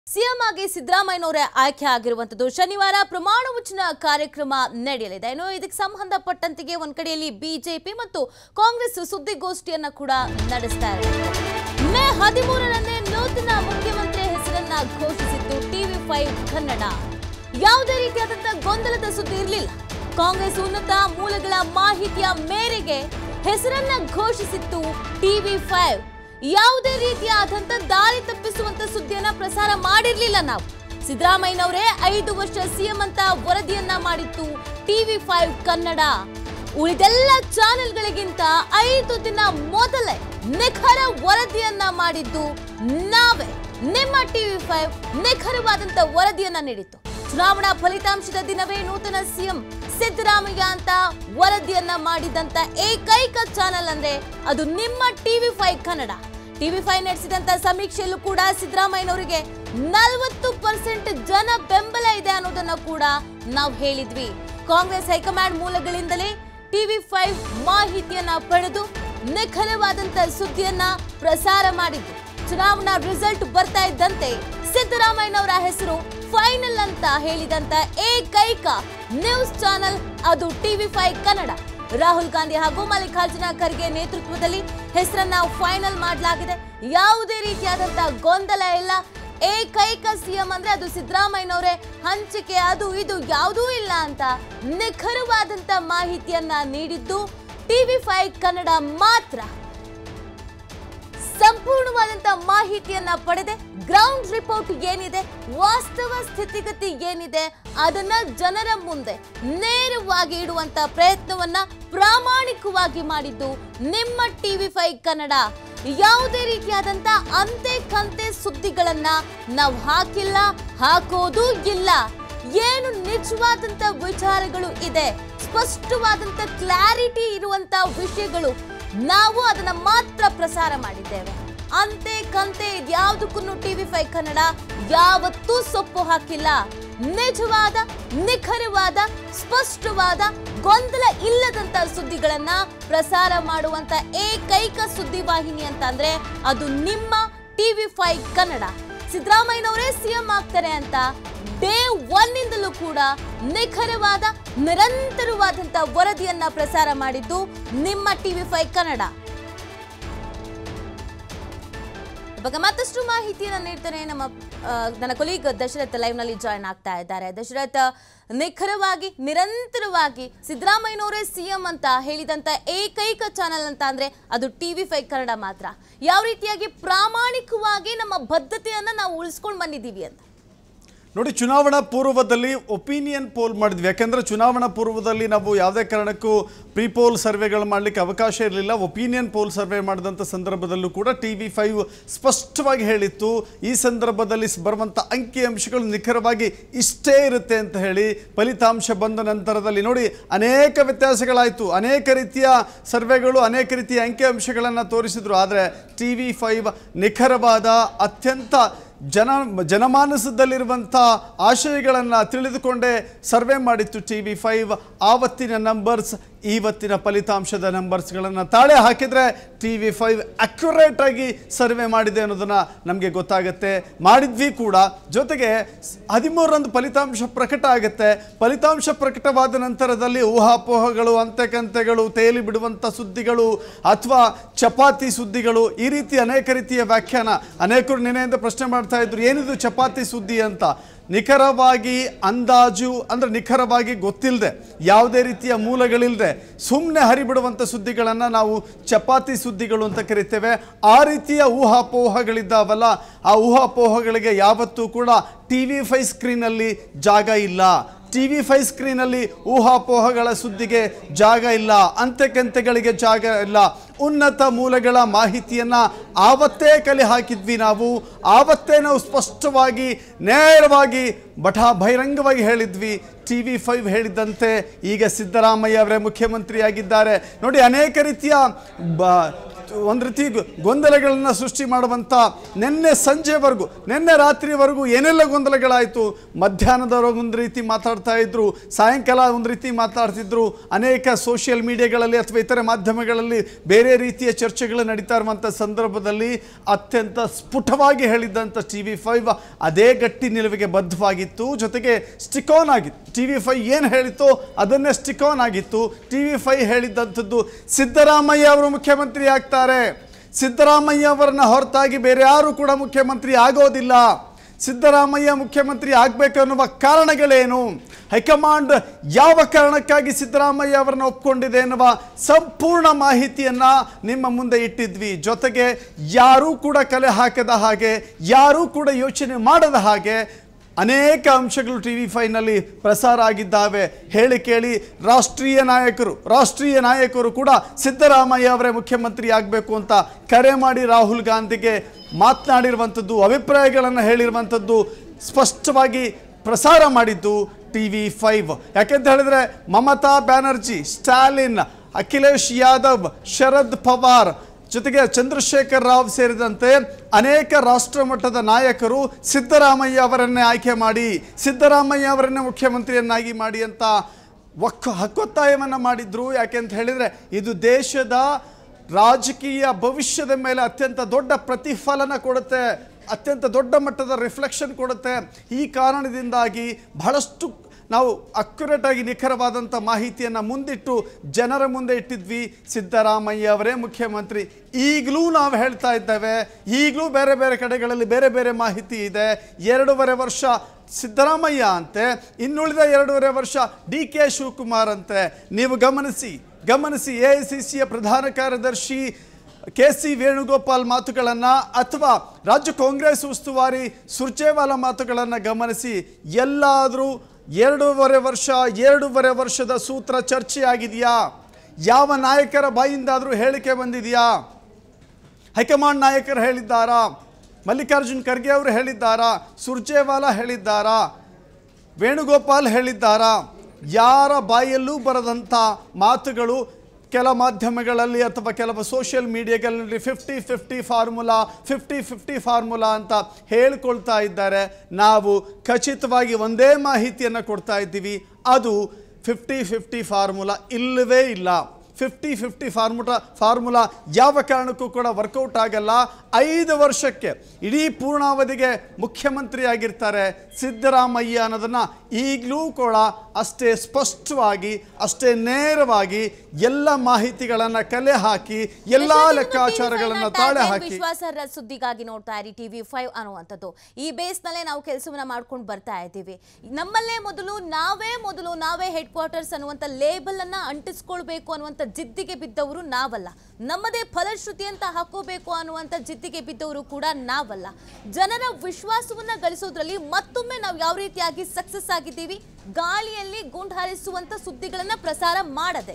CM ಆಗಿ ಸಿದ್ದರಾಮಯ್ಯನವರೇ ಆಯ್ಕೆ ಆಗಿರುವಂತದ್ದು ಶನಿವಾರ ಪ್ರಮಾಣ ವಚನ ಕಾರ್ಯಕ್ರಮ ನಡೆಯಲಿದೆ ಇನ್ನು ಇದಕ್ಕೆ ಸಂಬಂಧಪಟ್ಟಂತೆಗೆ ಒಂದ್ ಕಡೆಯಲ್ಲಿ ಬಿಜೆಪಿ ಮತ್ತು ಕಾಂಗ್ರೆಸ್ ಸುದ್ದಿಗೋಷ್ಠಿಯನ್ನ ಕೂಡ ನಡೆಸ್ತಾ ಇದೆ ಮೇ ಹದಿಮೂರರಂದೇ ನೂತನ ಮುಖ್ಯಮಂತ್ರಿ ಹೆಸರನ್ನ ಘೋಷಿಸಿತ್ತು ಟಿವಿ ಫೈವ್ ಕನ್ನಡ ಯಾವುದೇ ರೀತಿಯಾದಂತಹ ಗೊಂದಲದ ಸುದ್ದಿ ಇರಲಿಲ್ಲ ಕಾಂಗ್ರೆಸ್ ಉನ್ನತ ಮೂಲಗಳ ಮಾಹಿತಿಯ ಮೇರೆಗೆ ಹೆಸರನ್ನ ಘೋಷಿಸಿತ್ತು ಟಿವಿ ಫೈವ್ ಯಾವುದೇ ರೀತಿಯಾದಂತ ದಾರಿ ತಪ್ಪಿಸುವಂತ ಸುದ್ದಿಯನ್ನ ಪ್ರಸಾರ ಮಾಡಿರ್ಲಿಲ್ಲ ನಾವು ಸಿದ್ದರಾಮಯ್ಯನವರೇ ಐದು ವರ್ಷ ಸಿಎಂ ಅಂತ ವರದಿಯನ್ನ ಮಾಡಿತ್ತು ಟಿವಿ ಫೈವ್ ಕನ್ನಡ ಉಳಿದೆಲ್ಲ ಚಾನೆಲ್ಗಳಿಗಿಂತ ಐದು ದಿನ ಮೊದಲೇ ನಿಖರ ವರದಿಯನ್ನ ಮಾಡಿದ್ದು ನಾವೇ ನಿಮ್ಮ ಟಿವಿ ಫೈವ್ ನಿಖರವಾದಂತ ವರದಿಯನ್ನ ನೀಡಿತ್ತು ಚುನಾವಣಾ ಫಲಿತಾಂಶದ ದಿನವೇ ನೂತನ ಸಿಎಂ ಸಿದ್ದರಾಮಯ್ಯ ಅಂತ ವರದಿಯನ್ನ ಮಾಡಿದಂತ ಏಕೈಕ ಚಾನೆಲ್ ಅಂದ್ರೆ ಅದು ನಿಮ್ಮ TV five Kannada TV five ನಡೆಸಿದಂತ ಸಮೀಕ್ಷೆಯಲ್ಲೂ ಕೂಡ ಸಿದ್ದರಾಮಯ್ಯನವರಿಗೆ ನಲವತ್ತು ಪರ್ಸೆಂಟ್ ಜನ ಬೆಂಬಲ ಇದೆ ಅನ್ನೋದನ್ನ ಕೂಡ ನಾವು ಹೇಳಿದ್ವಿ ಕಾಂಗ್ರೆಸ್ ಹೈಕಮಾಂಡ್ ಮೂಲಗಳಿಂದಲೇ ಟಿವಿ ಫೈವ್ ಮಾಹಿತಿಯನ್ನ ಪಡೆದು ನಿಖರವಾದಂತ ಸುದ್ದಿಯನ್ನ ಪ್ರಸಾರ ಮಾಡಿದ್ದು ಚುನಾವಣಾ ರಿಸಲ್ಟ್ ಬರ್ತಾ ಇದ್ದಂತೆ ಸಿದ್ದರಾಮಯ್ಯನವರ ಹೆಸರು ಫೈನಲ್ ಅಂತ ಹೇಳಿದಂತ ಏಕೈಕ ನ್ಯೂಸ್ ಚಾನೆಲ್ ಅದು ಟಿವಿ ಫೈವ್ ಕನ್ನಡ ರಾಹುಲ್ ಗಾಂಧಿ ಹಾಗೂ ಮಲ್ಲಿಕಾರ್ಜುನ ಖರ್ಗೆ ನೇತೃತ್ವದಲ್ಲಿ ಹೆಸರನ್ನ ಫೈನಲ್ ಮಾಡಲಾಗಿದೆ ಯಾವುದೇ ರೀತಿಯಾದಂತಹ ಗೊಂದಲ ಇಲ್ಲ ಏಕೈಕ ಸಿಎಂ ಅಂದ್ರೆ ಅದು ಸಿದ್ದರಾಮಯ್ಯನವರೇ ಹಂಚಿಕೆ ಅದು ಇದು ಯಾವುದೂ ಇಲ್ಲ ಅಂತ ನಿಖರವಾದಂತ ಮಾಹಿತಿಯನ್ನ ನೀಡಿದ್ದು ಟಿವಿ ಫೈವ್ ಕನ್ನಡ ಮಾತ್ರ ಸಂಪೂರ್ಣವಾದಂತ ಮಾಹಿತಿಯನ್ನ ಪಡೆದೆ ಗ್ರೌಂಡ್ ರಿಪೋರ್ಟ್ ಏನಿದೆ ವಾಸ್ತವ ಸ್ಥಿತಿಗತಿ ಏನಿದೆ ಅದನ್ನ ಜನರ ಮುಂದೆ ನೇರವಾಗಿ ಇಡುವಂತ ಪ್ರಯತ್ನವನ್ನ ಪ್ರಾಮಾಣಿಕವಾಗಿ ಮಾಡಿದ್ದು ನಿಮ್ಮ ಟಿವಿ ಫೈವ್ ಕನ್ನಡ ಯಾವುದೇ ರೀತಿಯಾದಂತ ಅಂತೆ ಕಂತೆ ಸುದ್ದಿಗಳನ್ನ ನಾವು ಹಾಕಿಲ್ಲ ಹಾಕೋದು ಇಲ್ಲ ಏನು ನಿಜವಾದಂತ ವಿಚಾರಗಳು ಇದೆ ಸ್ಪಷ್ಟವಾದಂತ ಕ್ಲಾರಿಟಿ ಇರುವಂತ ವಿಷಯಗಳು ನಾವು ಅದನ್ನ ಮಾತ್ರ ಪ್ರಸಾರ ಮಾಡಿದ್ದೇವೆ ಅಂತೆ ಕಂತೆ ಇದ್ಯಾವುದಕ್ಕೂ ಟಿವಿ ಫೈವ್ ಕನ್ನಡ ಯಾವತ್ತೂ ಸೊಪ್ಪು ಹಾಕಿಲ್ಲ ನಿಜವಾದ ನಿಖರವಾದ ಸ್ಪಷ್ಟವಾದ ಗೊಂದಲ ಇಲ್ಲದಂತ ಸುದ್ದಿಗಳನ್ನ ಪ್ರಸಾರ ಮಾಡುವಂತ ಏಕೈಕ ಸುದ್ದಿ ವಾಹಿನಿ ಅಂತ ಅಂದ್ರೆ ಅದು ನಿಮ್ಮ ಟಿವಿ ಫೈವ್ ಕನ್ನಡ ಸಿದ್ದರಾಮಯ್ಯನವರೇ ಸಿಎಂ ಆಗ್ತಾರೆ ಅಂತ ಡೇ ಒನ್ ಇಂದಲೂ ಕೂಡ ನಿಖರವಾದ ನಿರಂತರವಾದಂತ ವರದಿಯನ್ನ ಪ್ರಸಾರ ಮಾಡಿದ್ದು ನಿಮ್ಮ ಟಿವಿ ಫೈವ್ ಕನ್ನಡ ಇವಾಗ ಮತ್ತಷ್ಟು ಮಾಹಿತಿಯನ್ನ ನೀಡ್ತಾನೆ ನಮ್ಮ ಆ, ನನ್ನ ಕೊಲೀಗ್ ದಶರಥ್ ಲೈವ್ ನಲ್ಲಿ ಜಾಯ್ನ್ ಆಗ್ತಾ ಇದ್ದಾರೆ ದಶರಥ್ ನಿಖರವಾಗಿ ನಿರಂತರವಾಗಿ ಸಿದ್ದರಾಮಯ್ಯನವರೇ ಸಿಎಂ ಅಂತ ಹೇಳಿದಂತ ಏಕೈಕ ಚಾನೆಲ್ ಅಂತ ಅಂದ್ರೆ ಅದು ಟಿವಿ ಫೈವ್ ಕನ್ನಡ ಮಾತ್ರ ಯಾವ ರೀತಿಯಾಗಿ ಪ್ರಾಮಾಣಿಕವಾಗಿ ನಮ್ಮ ಬದ್ಧತೆಯನ್ನ ನಾವು ಉಳಿಸ್ಕೊಂಡು ಬಂದಿದ್ದೀವಿ ಅಂತ ನೋಡಿ ಚುನಾವಣಾ ಪೂರ್ವದಲ್ಲಿ ಒಪಿನಿಯನ್ ಪೋಲ್ ಮಾಡಿದ್ವಿ ಯಾಕೆಂದ್ರೆ ಚುನಾವಣಾ ಪೂರ್ವದಲ್ಲಿ ನಾವು ಯಾವುದೇ ಕಾರಣಕ್ಕೂ ಪ್ರೀ ಪೋಲ್ ಸರ್ವೆಗಳು ಮಾಡಲಿಕ್ಕೆ ಅವಕಾಶ ಇರಲಿಲ್ಲ ಒಪಿನಿಯನ್ ಪೋಲ್ ಸರ್ವೆ ಮಾಡಿದಂಥ ಸಂದರ್ಭದಲ್ಲೂ ಕೂಡ ಟಿ ವಿ ಫೈವ್ ಸ್ಪಷ್ಟವಾಗಿ ಹೇಳಿತ್ತು ಈ ಸಂದರ್ಭದಲ್ಲಿ ಸ್- ಬರುವಂಥ ಅಂಕಿಅಂಶಗಳು ನಿಖರವಾಗಿ ಇಷ್ಟೇ ಇರುತ್ತೆ ಅಂತ ಹೇಳಿ ಫಲಿತಾಂಶ ಬಂದ ನಂತರದಲ್ಲಿ ನೋಡಿ ಅನೇಕ ವ್ಯತ್ಯಾಸಗಳಾಯಿತು ಅನೇಕ ರೀತಿಯ ಸರ್ವೆಗಳು ಅನೇಕ ರೀತಿಯ ಅಂಕಿಅಂಶಗಳನ್ನು ತೋರಿಸಿದ್ರು ಆದರೆ ಟಿ ವಿ ಫೈವ್ ನಿಖರವಾದ ಅತ್ಯಂತ ಜನ ಜನಮಾನಸದಲ್ಲಿರುವಂಥ ಆಶಯಗಳನ್ನು ತಿಳಿದುಕೊಂಡೇ ಸರ್ವೆ ಮಾಡಿತ್ತು ಟಿ ವಿ ಫೈವ್ ಆವತ್ತಿನ ನಂಬರ್ಸ್ ಇವತ್ತಿನ ಫಲಿತಾಂಶದ ನಂಬರ್ಸ್ಗಳನ್ನು ತಾಳೆ ಹಾಕಿದರೆ ಟಿ ವಿ ಫೈವ್ ಅಕ್ಯುರೇಟ್ ಆಗಿ ಸರ್ವೆ ಮಾಡಿದೆ ಅನ್ನೋದನ್ನು ನಮಗೆ ಗೊತ್ತಾಗುತ್ತೆ ಮಾಡಿದ್ವಿ ಕೂಡ ಜೊತೆಗೆ ಸ್- ಹದಿಮೂರರಂದು ಫಲಿತಾಂಶ ಪ್ರಕಟ ಆಗುತ್ತೆ ಫಲಿತಾಂಶ ಪ್ರಕಟವಾದ ನಂತರದಲ್ಲಿ ಊಹಾಪೋಹಗಳು ಅಂತೆಕಂತೆಗಳು ತೇಲಿ ಬಿಡುವಂಥ ಸುದ್ದಿಗಳು ಅಥವಾ ಚಪಾತಿ ಸುದ್ದಿಗಳು ಈ ರೀತಿ ಅನೇಕ ರೀತಿಯ ವ್ಯಾಖ್ಯಾನ ಅನೇಕರು ನಿನ್ನೆಯಿಂದ ಪ್ರಶ್ನೆ ಮಾಡ್ತಾ ಇದ್ರು ಏನಿದು ಚಪಾತಿ ಸುದ್ದಿ ಅಂತ ನಿಖರವಾಗಿ ಅಂದಾಜು ಅಂದರೆ ನಿಖರವಾಗಿ ಗೊತ್ತಿಲ್ಲದೆ ಯಾವುದೇ ರೀತಿಯ ಮೂಲಗಳಿಲ್ಲದೆ ಸುಮ್ಮನೆ ಹರಿಬಿಡುವಂಥ ಸುದ್ದಿಗಳನ್ನು ನಾವು ಚಪಾತಿ ಸುದ್ದಿಗಳು ಅಂತ ಕರಿತೇವೆ ಆ ರೀತಿಯ ಊಹಾಪೋಹಗಳಿದ್ದಾವಲ್ಲ ಆ ಊಹಾಪೋಹಗಳಿಗೆ ಯಾವತ್ತೂ ಕೂಡ ಟಿ ವಿ ಫೈ ಸ್ಕ್ರೀನಲ್ಲಿ ಜಾಗ ಇಲ್ಲ ಟಿ ವಿ ಫೈ ಸ್ಕ್ರೀನಲ್ಲಿ ಊಹಾಪೋಹಗಳ ಸುದ್ದಿಗೆ ಜಾಗ ಇಲ್ಲ ಅಂತೆಕಂತೆಗಳಿಗೆ ಜಾಗ ಇಲ್ಲ ಉನ್ನತ ಮೂಲಗಳ ಮಾಹಿತಿಯನ್ನು ಆವತ್ತೇ ಕಲೆ ಹಾಕಿದ್ವಿ ನಾವು ಆವತ್ತೇ ನಾವು ಸ್ಪಷ್ಟವಾಗಿ ನೇರವಾಗಿ ಬಠಾ ಬಹಿರಂಗವಾಗಿ ಹೇಳಿದ್ವಿ ಟಿ ವಿ ಫೈವ್ ಹೇಳಿದ್ದಂತೆ ಈಗ ಸಿದ್ದರಾಮಯ್ಯ ಅವರೇ ಮುಖ್ಯಮಂತ್ರಿಯಾಗಿದ್ದಾರೆ ನೋಡಿ ಅನೇಕ ರೀತಿಯ ಬ ಒಂದು ರೀತಿ ಗೊ- ಗೊಂದಲಗಳನ್ನು ಸೃಷ್ಟಿ ಮಾಡುವಂಥ ನಿನ್ನೆ ಸಂಜೆವರೆಗೂ ನಿನ್ನೆ ರಾತ್ರಿವರೆಗೂ ಏನೆಲ್ಲ ಗೊಂದಲಗಳಾಯಿತು ಮಧ್ಯಾಹ್ನದವರೆಗೂ ಒಂದು ರೀತಿ ಮಾತಾಡ್ತಾ ಇದ್ರು ಸಾಯಂಕಾಲ ಒಂದು ರೀತಿ ಮಾತಾಡ್ತಿದ್ರು ಅನೇಕ ಸೋಷಿಯಲ್ ಮೀಡಿಯಾಗಳಲ್ಲಿ ಅಥವಾ ಇತರೆ ಮಾಧ್ಯಮಗಳಲ್ಲಿ ಬೇರೆ ರೀತಿಯ ಚರ್ಚೆಗಳು ನಡೀತಾ ಇರುವಂಥ ಸಂದರ್ಭದಲ್ಲಿ ಅತ್ಯಂತ ಸ್ಫುಟವಾಗಿ ಹೇಳಿದ್ದಂಥ ಟಿ ವಿ ಫೈವ್ ಅದೇ ಗಟ್ಟಿ ನಿಲುವಿಗೆ ಬದ್ಧವಾಗಿತ್ತು ಜೊತೆಗೆ ಸ್ಟಿಕ್ ಆನ್ ಆಗಿತ್ತು ಟಿ ವಿ ಫೈ ಏನು ಹೇಳಿತೋ ಅದನ್ನೇ ಸ್ಟಿಕ್ ಆನ್ ಆಗಿತ್ತು ಟಿ ವಿ ಫೈ ಹೇಳಿದ್ದಂಥದ್ದು ಸಿದ್ದರಾಮಯ್ಯ ಅವರು ಮುಖ್ಯಮಂತ್ರಿ ಆಗ್ತಾರೆ ಸಿದ್ದರಾಮಯ್ಯ ಅವರನ್ನ ಹೊರತಾಗಿ ಬೇರೆ ಯಾರು ಕೂಡ ಮುಖ್ಯಮಂತ್ರಿ ಆಗೋದಿಲ್ಲ ಸಿದ್ದರಾಮಯ್ಯ ಮುಖ್ಯಮಂತ್ರಿ ಆಗಬೇಕು ಅನ್ನುವ ಕಾರಣಗಳೇನು ಹೈಕಮಾಂಡ್ ಯಾವ ಕಾರಣಕ್ಕಾಗಿ ಸಿದ್ದರಾಮಯ್ಯ ಅವರನ್ನ ಒಪ್ಕೊಂಡಿದೆ ಎನ್ನುವ ಸಂಪೂರ್ಣ ಮಾಹಿತಿಯನ್ನ ನಿಮ್ಮ ಮುಂದೆ ಇಟ್ಟಿದ್ವಿ ಜೊತೆಗೆ ಯಾರೂ ಕೂಡ ಕಲೆ ಹಾಕದ ಹಾಗೆ ಯಾರೂ ಕೂಡ ಯೋಚನೆ ಮಾಡದ ಹಾಗೆ ಅನೇಕ ಅಂಶಗಳು ಟಿ ವಿ ಫೈನಲ್ಲಿ ಪ್ರಸಾರ ಆಗಿದ್ದಾವೆ ಹೇಳಿ ಕೇಳಿ ರಾಷ್ಟ್ರೀಯ ನಾಯಕರು ರಾಷ್ಟ್ರೀಯ ನಾಯಕರು ಕೂಡ ಸಿದ್ದರಾಮಯ್ಯ ಅವರೇ ಮುಖ್ಯಮಂತ್ರಿ ಆಗಬೇಕು ಅಂತ ಕರೆ ಮಾಡಿ ರಾಹುಲ್ ಗಾಂಧಿಗೆ ಮಾತನಾಡಿರುವಂಥದ್ದು ಅಭಿಪ್ರಾಯಗಳನ್ನು ಹೇಳಿರುವಂಥದ್ದು ಸ್ಪಷ್ಟವಾಗಿ ಪ್ರಸಾರ ಮಾಡಿದ್ದು ಟಿ ವಿ ಫೈವ್ ಯಾಕೆಂತ ಹೇಳಿದ್ರೆ ಮಮತಾ ಬ್ಯಾನರ್ಜಿ ಸ್ಟಾಲಿನ್ ಅಖಿಲೇಶ್ ಯಾದವ್ ಶರದ್ ಪವಾರ್ ಜೊತೆಗೆ ಚಂದ್ರಶೇಖರ್ ರಾವ್ ಸೇರಿದಂತೆ ಅನೇಕ ರಾಷ್ಟ್ರ ಮಟ್ಟದ ನಾಯಕರು ಸಿದ್ದರಾಮಯ್ಯ ಅವರನ್ನೇ ಆಯ್ಕೆ ಮಾಡಿ ಸಿದ್ದರಾಮಯ್ಯ ಅವರನ್ನೇ ಮುಖ್ಯಮಂತ್ರಿಯನ್ನಾಗಿ ಮಾಡಿ ಅಂತ ಒಕ್ಕ ಹಕ್ಕೊತ್ತಾಯವನ್ನು ಮಾಡಿದ್ರು ಯಾಕೆಂತ ಹೇಳಿದರೆ ಇದು ದೇಶದ ರಾಜಕೀಯ ಭವಿಷ್ಯದ ಮೇಲೆ ಅತ್ಯಂತ ದೊಡ್ಡ ಪ್ರತಿಫಲನ ಕೊಡುತ್ತೆ ಅತ್ಯಂತ ದೊಡ್ಡ ಮಟ್ಟದ ರಿಫ್ಲೆಕ್ಷನ್ ಕೊಡುತ್ತೆ ಈ ಕಾರಣದಿಂದಾಗಿ ಬಹಳಷ್ಟು ನಾವು ಅಕ್ಯುರೇಟ್ ಆಗಿ ನಿಖರವಾದಂಥ ಮಾಹಿತಿಯನ್ನು ಮುಂದಿಟ್ಟು ಜನರ ಮುಂದೆ ಇಟ್ಟಿದ್ವಿ ಸಿದ್ದರಾಮಯ್ಯ ಅವರೇ ಮುಖ್ಯಮಂತ್ರಿ ಈಗಲೂ ನಾವು ಹೇಳ್ತಾ ಇದ್ದೇವೆ ಈಗಲೂ ಬೇರೆ ಬೇರೆ ಕಡೆಗಳಲ್ಲಿ ಬೇರೆ ಬೇರೆ ಮಾಹಿತಿ ಇದೆ ಎರಡೂವರೆ ವರ್ಷ ಸಿದ್ದರಾಮಯ್ಯ ಅಂತೆ ಇನ್ನುಳಿದ ಎರಡೂವರೆ ವರ್ಷ ಡಿ ಕೆ ಶಿವಕುಮಾರ್ ಅಂತೆ ನೀವು ಗಮನಿಸಿ ಗಮನಿಸಿ ಎ ಐ ಸಿ ಸಿಯ ಪ್ರಧಾನ ಕಾರ್ಯದರ್ಶಿ ಕೆ ಸಿ ವೇಣುಗೋಪಾಲ್ ಮಾತುಗಳನ್ನು ಅಥವಾ ರಾಜ್ಯ ಕಾಂಗ್ರೆಸ್ ಉಸ್ತುವಾರಿ ಸುರ್ಜೇವಾಲಾ ಮಾತುಗಳನ್ನು ಗಮನಿಸಿ ಎಲ್ಲಾದರೂ ಎರಡೂವರೆ ವರ್ಷ ಎರಡೂವರೆ ವರ್ಷದ ಸೂತ್ರ ಚರ್ಚೆ ಆಗಿದೆಯಾ ಯಾವ ನಾಯಕರ ಬಾಯಿಂದಾದರೂ ಹೇಳಿಕೆ ಬಂದಿದೆಯಾ ಹೈಕಮಾಂಡ್ ನಾಯಕರು ಹೇಳಿದ್ದಾರಾ ಮಲ್ಲಿಕಾರ್ಜುನ್ ಖರ್ಗೆ ಅವರು ಹೇಳಿದ್ದಾರಾ ಸುರ್ಜೇವಾಲಾ ಹೇಳಿದ್ದಾರಾ ವೇಣುಗೋಪಾಲ್ ಹೇಳಿದ್ದಾರಾ ಯಾರ ಬಾಯಲ್ಲೂ ಬರದಂಥ ಮಾತುಗಳು ಕೆಲ ಮಾಧ್ಯಮಗಳಲ್ಲಿ ಅಥವಾ ಕೆಲವು ಸೋಷಿಯಲ್ ಮೀಡಿಯಾಗಳಲ್ಲಿ fifty fifty formula fifty fifty formula ಅಂತ ಹೇಳ್ಕೊಳ್ತಾ ಇದ್ದಾರೆ ನಾವು ಖಚಿತವಾಗಿ ಒಂದೇ ಮಾಹಿತಿಯನ್ನು ಕೊಡ್ತಾ ಇದ್ದೀವಿ ಅದು ಫಿಫ್ಟಿ ಫಿಫ್ಟಿ ಫಾರ್ಮುಲಾ ಇಲ್ಲವೇ ಇಲ್ಲ ಫಿಫ್ಟಿ ಫಿಫ್ಟಿ ಫಾರ್ಮುಟಾ ಫಾರ್ಮುಲಾ ಯಾವ ಕಾರಣಕ್ಕೂ ಕೂಡ ವರ್ಕೌಟ್ ಆಗಲ್ಲ ಐದು ವರ್ಷಕ್ಕೆ ಇಡೀ ಪೂರ್ಣಾವಧಿಗೆ ಮುಖ್ಯಮಂತ್ರಿ ಆಗಿರ್ತಾರೆ ಸಿದ್ದರಾಮಯ್ಯ ಅನ್ನೋದನ್ನು ಈಗಲೂ ಕೂಡ ಅಷ್ಟೇ ಸ್ಪಷ್ಟವಾಗಿ ಅಷ್ಟೇ ನೇರವಾಗಿ ಎಲ್ಲ ಮಾಹಿತಿಗಳನ್ನು ಕಲೆ ಹಾಕಿ ಎಲ್ಲ ಲೆಕ್ಕಾಚಾರಗಳನ್ನು ತಾಳೆ ಹಾಕಿ ವಿಶ್ವಾಸಾರ್ಹ ಸುದ್ದಿಗಾಗಿ ನೋಡ್ತಾ ಇರಿ ಟಿವಿ ಫೈವ್ ಅನ್ನುವಂಥದ್ದು ಈ ಬೇಸ್ ನಲ್ಲೇ ನಾವು ಕೆಲಸವನ್ನ ಮಾಡ್ಕೊಂಡು ಬರ್ತಾ ಇದ್ದೀವಿ ನಮ್ಮಲ್ಲೇ ಮೊದಲು ನಾವೇ ಮೊದಲು ನಾವೇ ಹೆಡ್ ಕ್ವಾರ್ಟರ್ಸ್ ಅನ್ನುವಂಥ ಲೇಬಲ್ ಅನ್ನ ಅಂಟಿಸ್ಕೊಳ್ಬೇಕು ಅನ್ನುವಂಥ ಜಿದ್ದಿಗೆ ಬಿದ್ದವರು ನಾವಲ್ಲ ನಮ್ಮದೇ ಫಲಶ್ರುತಿ ಅಂತ ಹಾಕೋಬೇಕು ಅನ್ನುವಂಥ ಜಿದ್ದಿಗೆ ಬಿದ್ದವರು ಕೂಡ ನಾವಲ್ಲ ಜನರ ವಿಶ್ವಾಸವನ್ನ ಗಳಿಸೋದ್ರಲ್ಲಿ ಮತ್ತೊಮ್ಮೆ ನಾವು ಯಾವ ರೀತಿಯಾಗಿ ಸಕ್ಸಸ್ ಆಗಿದ್ದೀವಿ ಗಾಳಿಯಲ್ಲಿ ಗುಂಡು ಹಾರಿಸುವಂತ ಸುದ್ದಿಗಳನ್ನ ಪ್ರಸಾರ ಮಾಡದೆ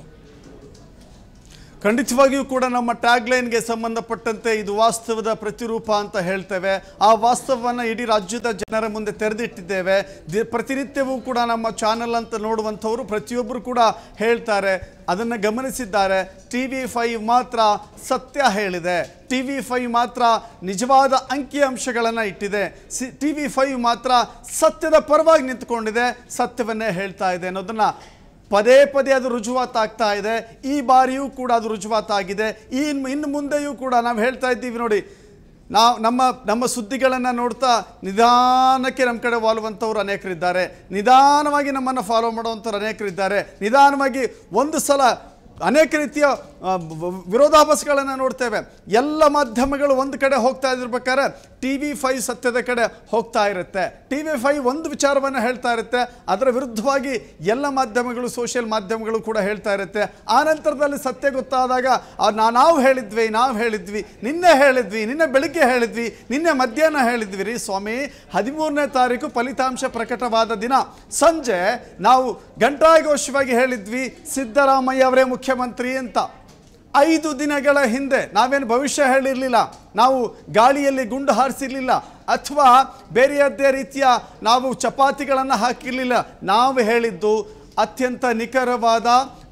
ಖಂಡಿತವಾಗಿಯೂ ಕೂಡ ನಮ್ಮ ಟ್ಯಾಗ್ಲೈನ್ಗೆ ಸಂಬಂಧಪಟ್ಟಂತೆ ಇದು ವಾಸ್ತವದ ಪ್ರತಿರೂಪ ಅಂತ ಹೇಳ್ತೇವೆ ಆ ವಾಸ್ತವವನ್ನು ಇಡೀ ರಾಜ್ಯದ ಜನರ ಮುಂದೆ ತೆರೆದಿಟ್ಟಿದ್ದೇವೆ ದಿ- ಪ್ರತಿನಿತ್ಯವೂ ಕೂಡ ನಮ್ಮ ಚಾನಲ್ ಅಂತ ನೋಡುವಂಥವರು ಪ್ರತಿಯೊಬ್ಬರು ಕೂಡ ಹೇಳ್ತಾರೆ ಅದನ್ನು ಗಮನಿಸಿದ್ದಾರೆ ಟಿ ವಿ ಫೈವ್ ಮಾತ್ರ ಸತ್ಯ ಹೇಳಿದೆ ಟಿ ವಿ ಫೈವ್ ಮಾತ್ರ ನಿಜವಾದ ಅಂಕಿಅಂಶಗಳನ್ನು ಇಟ್ಟಿದೆ ಸಿ ಟಿ ವಿ ಫೈವ್ ಮಾತ್ರ ಸತ್ಯದ ಪರವಾಗಿ ನಿಂತ್ಕೊಂಡಿದೆ ಸತ್ಯವನ್ನೇ ಹೇಳ್ತಾ ಇದೆ ಅನ್ನೋದನ್ನು ಪದೇ ಪದೇ ಅದು ರುಜುವಾತಾಗ್ತಾ ಇದೆ ಈ ಬಾರಿಯೂ ಕೂಡ ಅದು ರುಜುವಾತಾಗಿದೆ ಈ ಇನ್- ಇನ್ನು ಮುಂದೆಯೂ ಕೂಡ ನಾವು ಹೇಳ್ತಾ ಇದ್ದೀವಿ ನೋಡಿ ನಾವು ನಮ್ಮ ನಮ್ಮ ಸುದ್ದಿಗಳನ್ನು ನೋಡ್ತಾ ನಿಧಾನಕ್ಕೆ ನಮ್ಮ ಕಡೆ ವಾಲುವಂಥವ್ರು ಅನೇಕರಿದ್ದಾರೆ ನಿಧಾನವಾಗಿ ನಮ್ಮನ್ನು ಫಾಲೋ ಮಾಡುವಂಥವ್ರು ಅನೇಕರಿದ್ದಾರೆ ನಿಧಾನವಾಗಿ ಒಂದು ಸಲ ಅನೇಕ ರೀತಿಯ ಆ, ವ- ವಿರೋಧಾಭಾಸಗಳನ್ನು ನೋಡ್ತೇವೆ ಎಲ್ಲ ಮಾಧ್ಯಮಗಳು ಒಂದು ಕಡೆ ಹೋಗ್ತಾ ಇದಿರ್ಬೇಕಾದ್ರೆ ಟಿ ವಿ ಫೈವ್ ಸತ್ಯದ ಕಡೆ ಹೋಗ್ತಾ ಇರುತ್ತೆ ಟಿ ವಿ ಫೈವ್ ಒಂದು ವಿಚಾರವನ್ನು ಹೇಳ್ತಾ ಇರುತ್ತೆ ಅದರ ವಿರುದ್ಧವಾಗಿ ಎಲ್ಲ ಮಾಧ್ಯಮಗಳು ಸೋಷಿಯಲ್ ಮಾಧ್ಯಮಗಳು ಕೂಡ ಹೇಳ್ತಾ ಇರುತ್ತೆ ಆ ನಂತರದಲ್ಲಿ ಸತ್ಯ ಗೊತ್ತಾದಾಗ ಆ, ನಾ- ನಾವು ಹೇಳಿದ್ವಿ ನಾವು ಹೇಳಿದ್ವಿ ನಿನ್ನೆ ಹೇಳಿದ್ವಿ ನಿನ್ನೆ ಬೆಳಿಗ್ಗೆ ಹೇಳಿದ್ವಿ ನಿನ್ನೆ ಮಧ್ಯಾಹ್ನ ಹೇಳಿದ್ವಿ ರೀ ಸ್ವಾಮಿ ಹದಿಮೂರನೇ ತಾರೀಕು ಫಲಿತಾಂಶ ಪ್ರಕಟವಾದ ದಿನ ಸಂಜೆ ನಾವು ಘಂಟಾಘೋಷವಾಗಿ ಹೇಳಿದ್ವಿ ಸಿದ್ದರಾಮಯ್ಯ ಅವರೇ ಮುಖ್ಯಮಂತ್ರಿ ಅಂತ ಐದು ದಿನಗಳ ಹಿಂದೆ ನಾವೇನು ಭವಿಷ್ಯ ಹೇಳಿರಲಿಲ್ಲ ನಾವು ಗಾಳಿಯಲ್ಲಿ ಗುಂಡು ಹಾರಿಸಿರ್ಲಿಲ್ಲ ಅಥವಾ ಬೇರೆಯದ್ದೇ ರೀತಿಯ ನಾವು ಚಪಾತಿಗಳನ್ನು ಹಾಕಿರಲಿಲ್ಲ ನಾವು ಹೇಳಿದ್ದು ಅತ್ಯಂತ ನಿಖರವಾದ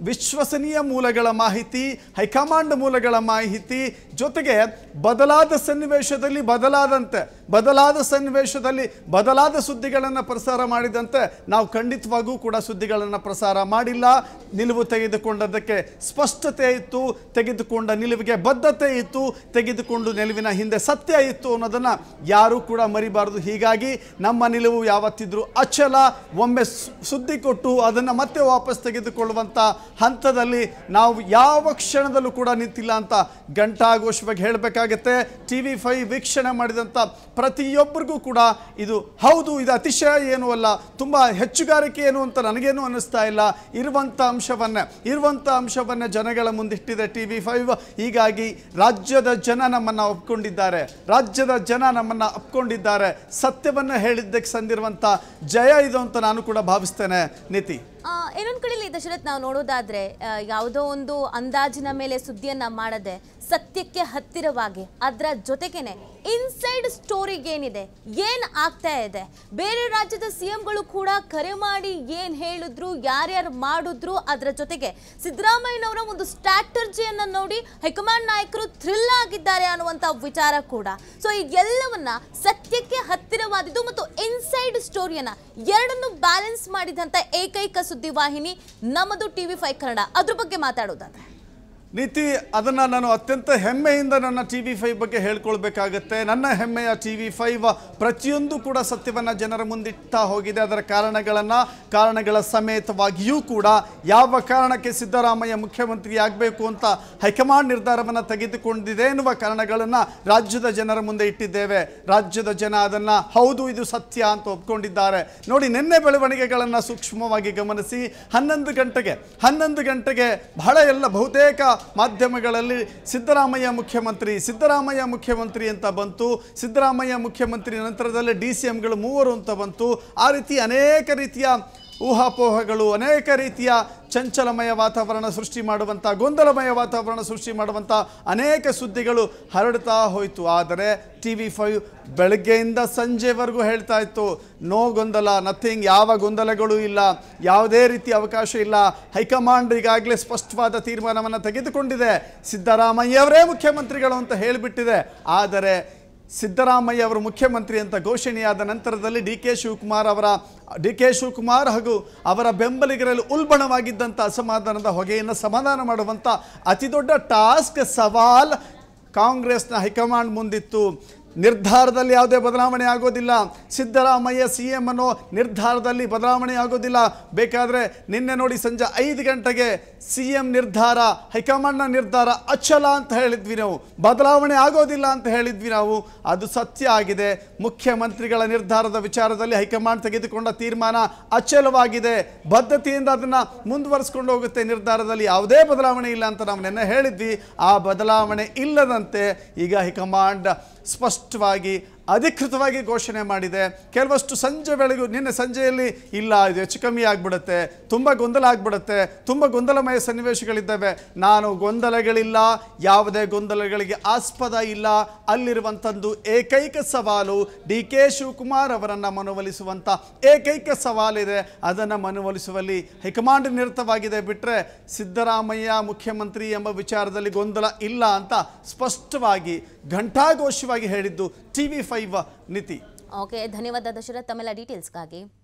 ವಿಶ್ವಸನೀಯ ಮೂಲಗಳ ಮಾಹಿತಿ ಹೈಕಮಾಂಡ್ ಮೂಲಗಳ ಮಾಹಿತಿ ಜೊತೆಗೆ ಬದಲಾದ ಸನ್ನಿವೇಶದಲ್ಲಿ ಬದಲಾದಂತೆ ಬದಲಾದ ಸನ್ನಿವೇಶದಲ್ಲಿ ಬದಲಾದ ಸುದ್ದಿಗಳನ್ನು ಪ್ರಸಾರ ಮಾಡಿದಂತೆ ನಾವು ಖಂಡಿತವಾಗೂ ಕೂಡ ಸುದ್ದಿಗಳನ್ನು ಪ್ರಸಾರ ಮಾಡಿಲ್ಲ ನಿಲುವು ತೆಗೆದುಕೊಂಡದ್ದಕ್ಕೆ ಸ್ಪಷ್ಟತೆ ಇತ್ತು ತೆಗೆದುಕೊಂಡ ನಿಲುವಿಗೆ ಬದ್ಧತೆ ಇತ್ತು ತೆಗೆದುಕೊಂಡು ನಿಲುವಿನ ಹಿಂದೆ ಸತ್ಯ ಇತ್ತು ಅನ್ನೋದನ್ನು ಯಾರೂ ಕೂಡ ಮರಿಬಾರದು ಹೀಗಾಗಿ ನಮ್ಮ ನಿಲುವು ಯಾವತ್ತಿದ್ರೂ ಅಚಲ ಒಮ್ಮೆ ಸು- ಸುದ್ದಿ ಕೊಟ್ಟು ಅದನ್ನು ಮತ್ತೆ ವಾಪಸ್ ತೆಗೆದುಕೊಳ್ಳುವಂಥ ಹಂತದಲ್ಲಿ ನಾವು ಯಾವ ಕ್ಷಣದಲ್ಲೂ ಕೂಡ ನಿಂತಿಲ್ಲ ಅಂತ ಘಂಟಾಘೋಷವಾಗಿ ಹೇಳಬೇಕಾಗತ್ತೆ ಟಿ ವಿ ಫೈ ವೀಕ್ಷಣೆ ಮಾಡಿದಂಥ ಪ್ರತಿಯೊಬ್ಬರಿಗೂ ಕೂಡ ಇದು ಹೌದು ಇದು ಅತಿಶಯ ಏನೂ ಅಲ್ಲ ತುಂಬ ಹೆಚ್ಚುಗಾರಿಕೆ ಏನು ಅಂತ ನನಗೇನು ಅನ್ನಿಸ್ತಾ ಇಲ್ಲ ಇರುವಂಥ ಅಂಶವನ್ನೇ ಇರುವಂಥ ಅಂಶವನ್ನೇ ಜನಗಳ ಮುಂದಿಟ್ಟಿದೆ ಟಿ ವಿ ಫೈವ್ ಹೀಗಾಗಿ ರಾಜ್ಯದ ಜನ ನಮ್ಮನ್ನು ಒಪ್ಕೊಂಡಿದ್ದಾರೆ ರಾಜ್ಯದ ಜನ ನಮ್ಮನ್ನು ಒಪ್ಕೊಂಡಿದ್ದಾರೆ ಸತ್ಯವನ್ನು ಹೇಳಿದ್ದಕ್ಕೆ ಸಂದಿರುವಂಥ ಜಯ ಇದು ಅಂತ ನಾನು ಕೂಡ ಭಾವಿಸ್ತೇನೆ ನೀತಿ ಆ, ಇನ್ನೊಂದ್ ಕಡೆಯಲ್ಲಿ ದಶರಥ್ ನಾವು ನೋಡೋದಾದ್ರೆ ಆ, ಯಾವುದೋ ಒಂದು ಅಂದಾಜಿನ ಮೇಲೆ ಸುದ್ದಿಯನ್ನ ಮಾಡದೆ ಸತ್ಯಕ್ಕೆ ಹತ್ತಿರವಾಗಿ ಅದರ ಜೊತೆಗೇನೆ ಇನ್ಸೈಡ್ ಸ್ಟೋರಿಗೆ ಏನಿದೆ ಏನ್ ಆಗ್ತಾ ಇದೆ ಬೇರೆ ರಾಜ್ಯದ ಸಿಎಂಗಳು ಕೂಡ ಕರೆ ಮಾಡಿ ಏನ್ ಹೇಳಿದ್ರು ಯಾರ್ಯಾರು ಮಾಡಿದ್ರು ಅದರ ಜೊತೆಗೆ ಸಿದ್ದರಾಮಯ್ಯನವರ ಒಂದು ಸ್ಟ್ರಾಟರ್ಜಿಯನ್ನ ನೋಡಿ ಹೈಕಮಾಂಡ್ ನಾಯಕರು ಥ್ರಿಲ್ ಆಗಿದ್ದಾರೆ ಅನ್ನುವಂತ ವಿಚಾರ ಕೂಡ ಸೊ ಈ ಎಲ್ಲವನ್ನ ಸತ್ಯಕ್ಕೆ ಹತ್ತಿರವಾದಿದ್ದು ಮತ್ತು ಇನ್ಸೈಡ್ ಸ್ಟೋರಿಯನ್ನ ಎರಡನ್ನು ಬ್ಯಾಲೆನ್ಸ್ ಮಾಡಿದಂತ ಏಕೈಕ ಸುದ್ದಿವಾಹಿನಿ ನಮ್ಮದು ಟಿವಿ ಫೈವ್ ಕನ್ನಡ ಅದ್ರ ಬಗ್ಗೆ ಮಾತಾಡೋದಾದ್ರೆ ನೀತಿ ಅದನ್ನು ನಾನು ಅತ್ಯಂತ ಹೆಮ್ಮೆಯಿಂದ ನನ್ನ ಟಿ ವಿ ಫೈವ್ ಬಗ್ಗೆ ಹೇಳ್ಕೊಳ್ಬೇಕಾಗತ್ತೆ ನನ್ನ ಹೆಮ್ಮೆಯ ಟಿ ವಿ ಫೈವ್ ಪ್ರತಿಯೊಂದು ಕೂಡ ಸತ್ಯವನ್ನು ಜನರ ಮುಂದಿಡ್ತಾ ಹೋಗಿದೆ ಅದರ ಕಾರಣಗಳನ್ನು ಕಾರಣಗಳ ಸಮೇತವಾಗಿಯೂ ಕೂಡ ಯಾವ ಕಾರಣಕ್ಕೆ ಸಿದ್ದರಾಮಯ್ಯ ಮುಖ್ಯಮಂತ್ರಿ ಆಗಬೇಕು ಅಂತ ಹೈಕಮಾಂಡ್ ನಿರ್ಧಾರವನ್ನು ತೆಗೆದುಕೊಂಡಿದೆ ಎನ್ನುವ ಕಾರಣಗಳನ್ನು ರಾಜ್ಯದ ಜನರ ಮುಂದೆ ಇಟ್ಟಿದ್ದೇವೆ ರಾಜ್ಯದ ಜನ ಅದನ್ನು ಹೌದು ಇದು ಸತ್ಯ ಅಂತ ಒಪ್ಕೊಂಡಿದ್ದಾರೆ ನೋಡಿ ನಿನ್ನೆ ಬೆಳವಣಿಗೆಗಳನ್ನು ಸೂಕ್ಷ್ಮವಾಗಿ ಗಮನಿಸಿ ಹನ್ನೊಂದು ಗಂಟೆಗೆ ಹನ್ನೊಂದು ಗಂಟೆಗೆ ಬಹಳ ಎಲ್ಲ ಬಹುತೇಕ ಮಾಧ್ಯಮಗಳಲ್ಲಿ ಸಿದ್ದರಾಮಯ್ಯ ಮುಖ್ಯಮಂತ್ರಿ ಸಿದ್ದರಾಮಯ್ಯ ಮುಖ್ಯಮಂತ್ರಿ ಅಂತ ಬಂತು ಸಿದ್ದರಾಮಯ್ಯ ಮುಖ್ಯಮಂತ್ರಿ ನಂತರದಲ್ಲಿ ಡಿ ಸಿ ಎಂಗಳು ಮೂವರು ಅಂತ ಬಂತು ಆ ರೀತಿ ಅನೇಕ ರೀತಿಯ ಊಹಾಪೋಹಗಳು ಅನೇಕ ರೀತಿಯ ಚಂಚಲಮಯ ವಾತಾವರಣ ಸೃಷ್ಟಿ ಮಾಡುವಂಥ ಗೊಂದಲಮಯ ವಾತಾವರಣ ಸೃಷ್ಟಿ ಮಾಡುವಂಥ ಅನೇಕ ಸುದ್ದಿಗಳು ಹರಡ್ತಾ ಹೋಯಿತು ಆದರೆ ಟಿ ವಿ ಫೈವ್ ಬೆಳಗ್ಗೆಯಿಂದ ಸಂಜೆವರೆಗೂ ಹೇಳ್ತಾ ಇತ್ತು ನೋ ಗೊಂದಲ ನಥಿಂಗ್ ಯಾವ ಗೊಂದಲಗಳು ಇಲ್ಲ ಯಾವುದೇ ರೀತಿ ಅವಕಾಶ ಇಲ್ಲ ಹೈಕಮಾಂಡ್ ಈಗಾಗಲೇ ಸ್ಪಷ್ಟವಾದ ತೀರ್ಮಾನವನ್ನು ತೆಗೆದುಕೊಂಡಿದೆ ಸಿದ್ದರಾಮಯ್ಯವರೇ ಮುಖ್ಯಮಂತ್ರಿಗಳು ಅಂತ ಹೇಳಿಬಿಟ್ಟಿದೆ ಆದರೆ ಸಿದ್ದರಾಮಯ್ಯ ಅವರು ಮುಖ್ಯಮಂತ್ರಿ ಅಂತ ಘೋಷಣೆಯಾದ ನಂತರದಲ್ಲಿ ಡಿ ಕೆ ಶಿವಕುಮಾರ್ ಅವರ ಡಿ ಕೆ ಶಿವಕುಮಾರ್ ಹಾಗೂ ಅವರ ಬೆಂಬಲಿಗರಲ್ಲಿ ಉಲ್ಬಣವಾಗಿದ್ದಂಥ ಅಸಮಾಧಾನದ ಹೊಗೆಯನ್ನು ಸಮಾಧಾನ ಮಾಡುವಂಥ ಅತಿ ದೊಡ್ಡ ಟಾಸ್ಕ್ ಸವಾಲ್ ಕಾಂಗ್ರೆಸ್ನ ಹೈಕಮಾಂಡ್ ಮುಂದಿತ್ತು ನಿರ್ಧಾರದಲ್ಲಿ ಯಾವುದೇ ಬದಲಾವಣೆ ಆಗೋದಿಲ್ಲ ಸಿದ್ದರಾಮಯ್ಯ ಸಿ ಎಂ ಅನ್ನೋ ನಿರ್ಧಾರದಲ್ಲಿ ಬದಲಾವಣೆ ಆಗೋದಿಲ್ಲ ಬೇಕಾದರೆ ನಿನ್ನೆ ನೋಡಿ ಸಂಜೆ ಐದು ಗಂಟೆಗೆ ಸಿ ಎಂ ನಿರ್ಧಾರ ಹೈಕಮಾಂಡ್ನ ನಿರ್ಧಾರ ಅಚಲ ಅಂತ ಹೇಳಿದ್ವಿ ನಾವು ಬದಲಾವಣೆ ಆಗೋದಿಲ್ಲ ಅಂತ ಹೇಳಿದ್ವಿ ನಾವು ಅದು ಸತ್ಯ ಆಗಿದೆ ಮುಖ್ಯಮಂತ್ರಿಗಳ ನಿರ್ಧಾರದ ವಿಚಾರದಲ್ಲಿ ಹೈಕಮಾಂಡ್ ತೆಗೆದುಕೊಂಡ ತೀರ್ಮಾನ ಅಚಲವಾಗಿದೆ ಬದ್ಧತೆಯಿಂದ ಅದನ್ನು ಮುಂದುವರಿಸ್ಕೊಂಡು ಹೋಗುತ್ತೆ ನಿರ್ಧಾರದಲ್ಲಿ ಯಾವುದೇ ಬದಲಾವಣೆ ಇಲ್ಲ ಅಂತ ನಾವು ನಿನ್ನೆ ಹೇಳಿದ್ವಿ ಆ ಬದಲಾವಣೆ ಇಲ್ಲದಂತೆ ಈಗ ಹೈಕಮಾಂಡ್ ಸ್ಪಷ್ಟವಾಗಿ ಅಧಿಕೃತವಾಗಿ ಘೋಷಣೆ ಮಾಡಿದೆ ಕೆಲವಷ್ಟು ಸಂಜೆ ವೇಳೆಗೂ ನಿನ್ನೆ ಸಂಜೆಯಲ್ಲಿ ಇಲ್ಲ ಇದು ಹೆಚ್ಚು ಕಮ್ಮಿ ಆಗಿಬಿಡುತ್ತೆ ತುಂಬ ಗೊಂದಲ ಆಗಿಬಿಡುತ್ತೆ ತುಂಬ ಗೊಂದಲಮಯ ಸನ್ನಿವೇಶಗಳಿದ್ದಾವೆ ನಾನು ಗೊಂದಲಗಳಿಲ್ಲ ಯಾವುದೇ ಗೊಂದಲಗಳಿಗೆ ಆಸ್ಪದ ಇಲ್ಲ ಅಲ್ಲಿರುವಂಥದ್ದು ಏಕೈಕ ಸವಾಲು ಡಿ ಕೆ ಶಿವಕುಮಾರ್ ಅವರನ್ನು ಮನವೊಲಿಸುವಂಥ ಏಕೈಕ ಸವಾಲಿದೆ ಅದನ್ನು ಮನವೊಲಿಸುವಲ್ಲಿ ಹೈಕಮಾಂಡ್ ನಿರತವಾಗಿದೆ ಬಿಟ್ಟರೆ ಸಿದ್ದರಾಮಯ್ಯ ಮುಖ್ಯಮಂತ್ರಿ ಎಂಬ ವಿಚಾರದಲ್ಲಿ ಗೊಂದಲ ಇಲ್ಲ ಅಂತ ಸ್ಪಷ್ಟವಾಗಿ ಘಂಟಾಘೋಷವಾಗಿ ಹೇಳಿದ್ದು ಟಿ ವಿ ಫೈವ್ ನೀತಿ ಓಕೆ ಧನ್ಯವಾದ ದಶರಥ್ ತಮ್ಮೆಲ್ಲ ಡೀಟೇಲ್ಸ್ಗಾಗಿ